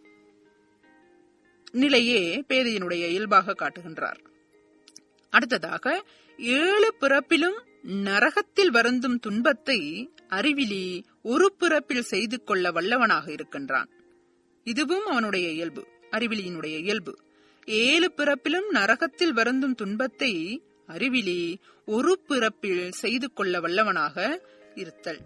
நிலையே பேதையினுடைய இயல்பாக காட்டுகின்றார் அடுத்ததாக ஏழு பிறப்பிலும் நரகத்தில் வருந்தும் துன்பத்தை அறிவிலி ஒரு பிறப்பில் செய்து கொள்ள வல்லவனாக இருக்கின்றான் இதுவும் அவனுடைய இயல்பு அறிவிலியினுடைய இயல்பு ஏழு பிறப்பிலும் நரகத்தில் வருந்தும் துன்பத்தை அறிவிலி ஒரு பிறப்பில் செய்து கொள்ள வல்லவனாக இருத்தல்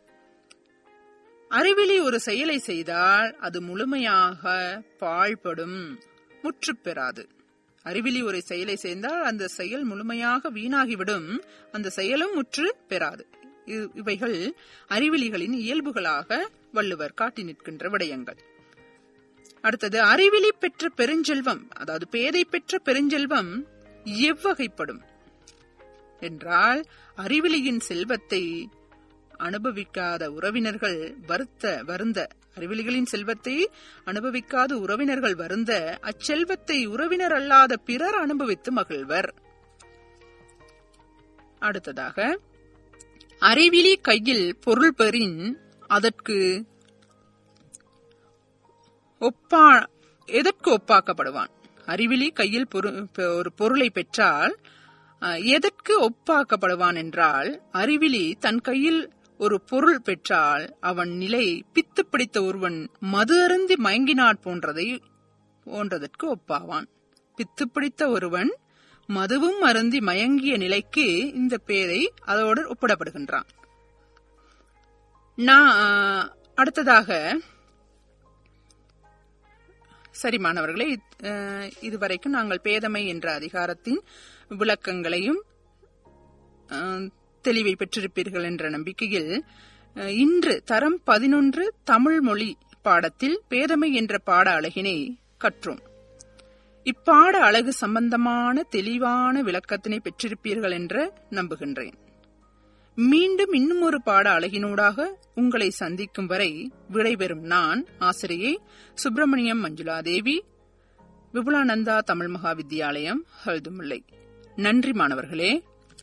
அறிவிலி ஒரு செயலை செய்தால் அது முழுமையாக பாழ்படும் முற்று பெறாது அறிவிலி ஒரு செயலை செய்தால் அந்த செயல் முழுமையாக வீணாகிவிடும் அந்த செயலும் முற்று பெறாது இ- இவைகள் அறிவிலிகளின் இயல்புகளாக வள்ளுவர் காட்டி நிற்கின்ற விடயங்கள் அடுத்தது அறிவிலி பெற்ற பெருஞ்செல்வம் அதாவது பேதை பெற்ற பெருஞ்செல்வம் எவ்வகைப்படும் என்றால் அறிவிலியின் செல்வத்தை அனுபவிக்காத உறவினர்கள் வருத்த வருந்த அறிவிலிகளின் செல்வத்தை அனுபவிக்காத உறவினர்கள் வருந்த அச்செல்வத்தை உறவினர் அல்லாத பிறர் அனுபவித்து மகிழ்வர் அடுத்ததாக அறிவிலி கையில் பொருள் பெறின் அதற்கு ஒப்பா எதற்கு ஒப்பாக்கப்படுவான் அறிவிலி கையில் பொரு- பெ- ஒரு பொருளை பெற்றால் அஹ், எதற்கு ஒப்பாக்கப்படுவான் என்றால் அறிவிலி தன் கையில் ஒரு பொருள் பெற்றால் அவன் நிலை பித்து பிடித்த ஒருவன் மது அருந்தி மயங்கினாற் போன்றதை போன்றதற்கு ஒப்பாவான் பித்து பிடித்த ஒருவன் மதுவும் அருந்தி மயங்கிய நிலைக்கு இந்த பேரை அதோடு ஒப்பிடப்படுகின்றான் நான் அஹ், அடுத்ததாக சரி மாணவர்களே இத்- அஹ், இதுவரைக்கும் நாங்கள் பேதமை என்ற அதிகாரத்தின் விளக்கங்களையும் அஹ், தெளிவை பெற்றிருப்பீர்கள் என்ற நம்பிக்கையில் அஹ், இன்று தரம் பதினொன்று தமிழ் மொழி பாடத்தில் பேதமை என்ற பாட அழகினை கற்றோம் இப்பாட அழகு சம்பந்தமான தெளிவான விளக்கத்தினை பெற்றிருப்பீர்கள் என்று நம்புகின்றேன் மீண்டும் இன்னும் ஒரு பாட அழகினூடாக உங்களை சந்திக்கும் வரை விடைபெறும் நான் ஆசிரியை சுப்பிரமணியம் மஞ்சுளா தேவி விபுலானந்தா தமிழ் மகா வித்தியாலயம் ஹல்துமுல்லை நன்றி மாணவர்களே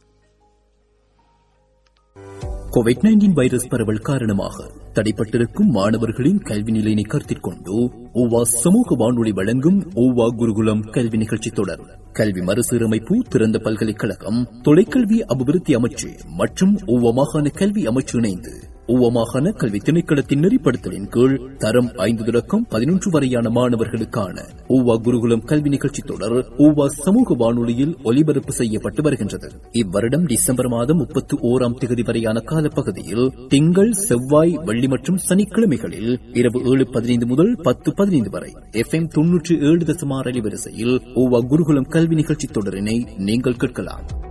கோவிட் நைன்டீன் வைரஸ் பரவல் காரணமாக தடைப்பட்டிருக்கும் மாணவர்களின் கல்வி நிலையினை கருத்தில் கொண்டு ஓவா சமூக வானொலி வழங்கும் ஓவா குருகுலம் கல்வி நிகழ்ச்சி தொடர் கல்வி மறுசீரமைப்பு திறந்த பல்கலைக்கழகம் தொலைக்கல்வி அபிவிருத்தி அமைச்சு மற்றும் ஓவா மாகாண கல்வி அமைச்சு இணைந்து ஓவா மாகாண கல்வி திணைக்களத்தின் நெறிப்படுத்தலின் கீழ் தரம் ஐந்து தொடக்கம் பதினொன்று வரையான மாணவர்களுக்கான ஓவா குருகுலம் கல்வி நிகழ்ச்சி தொடர் ஓவா சமூக வானொலியில் ஒலிபரப்பு செய்யப்பட்டு வருகின்றது இவ்வருடம் டிசம்பர் மாதம் முப்பத்தி ஓராம் தேதி வரையான காலப்பகுதியில் திங்கள் செவ்வாய் வெள்ளி மற்றும் சனிக்கிழமைகளில் இரவு ஏழு பதினைந்து முதல் பத்து பதினைந்து வரை எஃப் எம் தொன்னூற்றி ஏழு தசமார் அலைவரிசையில் ஓவா குருகுலம் கல்வி நிகழ்ச்சி தொடரினை நீங்கள் கேட்கலாம்